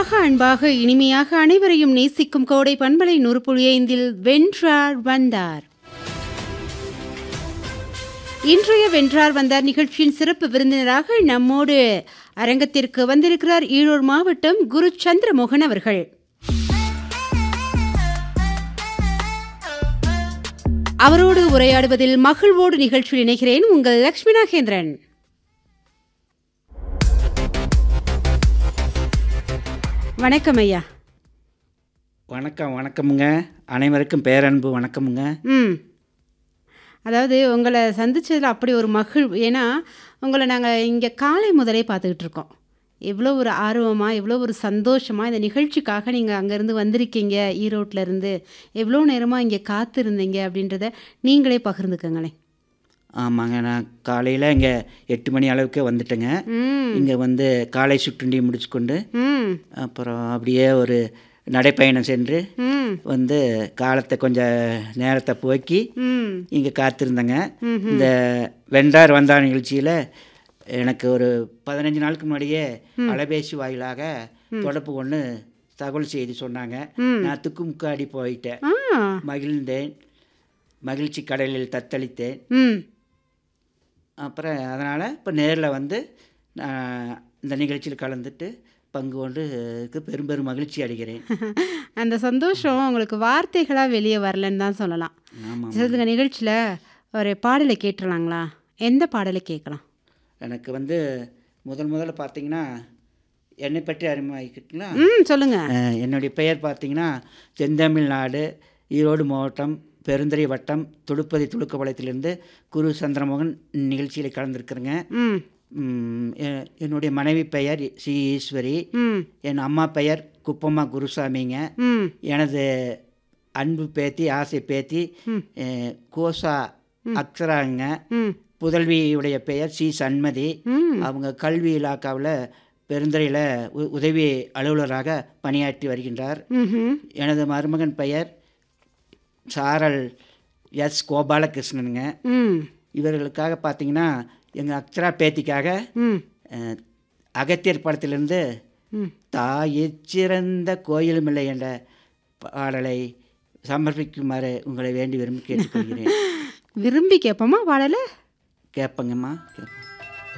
அழகாக அன்பாக இனிமையாக அனைவரையும் நேசிக்கும் கோடை பண்பலை நூறு ஐந்தில் வென்றார் வந்தார் இன்றைய வென்றார் வந்தார் நிகழ்ச்சியின் சிறப்பு விருந்தினராக நம்மோடு அரங்கத்திற்கு வந்திருக்கிறார் ஈரோடு மாவட்டம் குரு சந்திரமோகன் அவர்கள் அவரோடு உரையாடுவதில் மகிழ்வோடு நிகழ்ச்சியில் இணைகிறேன் உங்கள் லக்ஷ்மி நாகேந்திரன் வணக்கம் ஐயா வணக்கம் வணக்கமுங்க அனைவருக்கும் பேரன்பு வணக்கமுங்க ம் அதாவது உங்களை சந்திச்சதில் அப்படி ஒரு மகிழ்வு ஏன்னா உங்களை நாங்கள் இங்கே காலை முதலே பார்த்துக்கிட்டு இருக்கோம் எவ்வளோ ஒரு ஆர்வமாக எவ்வளோ ஒரு சந்தோஷமாக இந்த நிகழ்ச்சிக்காக நீங்கள் அங்கேருந்து வந்திருக்கீங்க ஈரோட்டில் இருந்து எவ்வளோ நேரமாக இங்கே காத்திருந்தீங்க அப்படின்றத நீங்களே பகிர்ந்துக்கங்களேன் ஆமாங்க நான் காலையில் இங்கே எட்டு மணி அளவுக்கு வந்துட்டேங்க ம் இங்கே வந்து காலை சுற்றுண்டி முடிச்சுக்கொண்டு ம் அப்புறம் அப்படியே ஒரு நடைப்பயணம் சென்று ம் வந்து காலத்தை கொஞ்சம் நேரத்தை போக்கி ம் இங்கே காத்திருந்தேங்க இந்த வென்றார் வந்தார் நிகழ்ச்சியில் எனக்கு ஒரு பதினஞ்சு நாளுக்கு முன்னாடியே அலைபேசி வாயிலாக தொடர்பு கொண்டு தகவல் செய்தி சொன்னாங்க நான் துக்குமுக்காடி போயிட்டேன் ஆ மகிழ்ந்தேன் மகிழ்ச்சி கடலில் தத்தளித்தேன் ம் அப்புறம் அதனால் இப்போ நேரில் வந்து நான் இந்த நிகழ்ச்சியில் கலந்துட்டு பங்கு கொண்டு பெரும் பெரும் மகிழ்ச்சி அடைகிறேன் அந்த சந்தோஷம் உங்களுக்கு வார்த்தைகளாக வெளியே வரலன்னு தான் சொல்லலாம் ஆமாம் சொல்லுங்க நிகழ்ச்சியில் ஒரு பாடலை கேட்டுடலாங்களா எந்த பாடலை கேட்கலாம் எனக்கு வந்து முதல் முதல்ல பார்த்தீங்கன்னா என்னை பற்றி அறிமுகமாக்கிட்டுங்களா ம் சொல்லுங்க அஹ், என்னுடைய பெயர் பார்த்தீங்கன்னா செந்தமிழ்நாடு ஈரோடு மாவட்டம் பெருந்துறை வட்டம் துடுப்பதி துடுக்கபாளையத்திலிருந்து குரு சந்திரமோகன் நிகழ்ச்சியில் கலந்துருக்குறேங்க ம் ம், எ- என்னுடைய மனைவி பெயர் சி ஈஸ்வரி ம் என் அம்மா பெயர் குப்பம்மா குருசாமிங்க ம் எனது அன்பு பேத்தி ஆசை பேத்தி அஹ், கோசா அக்ஷராங்க ம் புதல்வியுடைய பெயர் சி சண்மதி ம் அவங்க கல்வி இலாக்காவில் பெருந்துறையில் உ- உதவி அலுவலராக பணியாற்றி வருகின்றார் ம்ஹும். எனது மருமகன் பெயர் சாரல் எஸ் கோபாலகிருஷ்ணனுங்க ம் இவர்களுக்காக பார்த்தீங்கன்னா எங்கள் அக்ஷரா பேத்திக்காக ம் அஹ், அகத்தியர் படத்திலிருந்து ம் தாயிற் சிறந்த கோயிலுமில்லை என்ற பாடலை சமர்ப்பிக்குமாறு உங்களை வேண்டி விரும்பி கேட்டுக்கொள்கிறேன் விரும்பி கேட்போமா பாடலை கேட்பங்கம்மா கேட்பேன்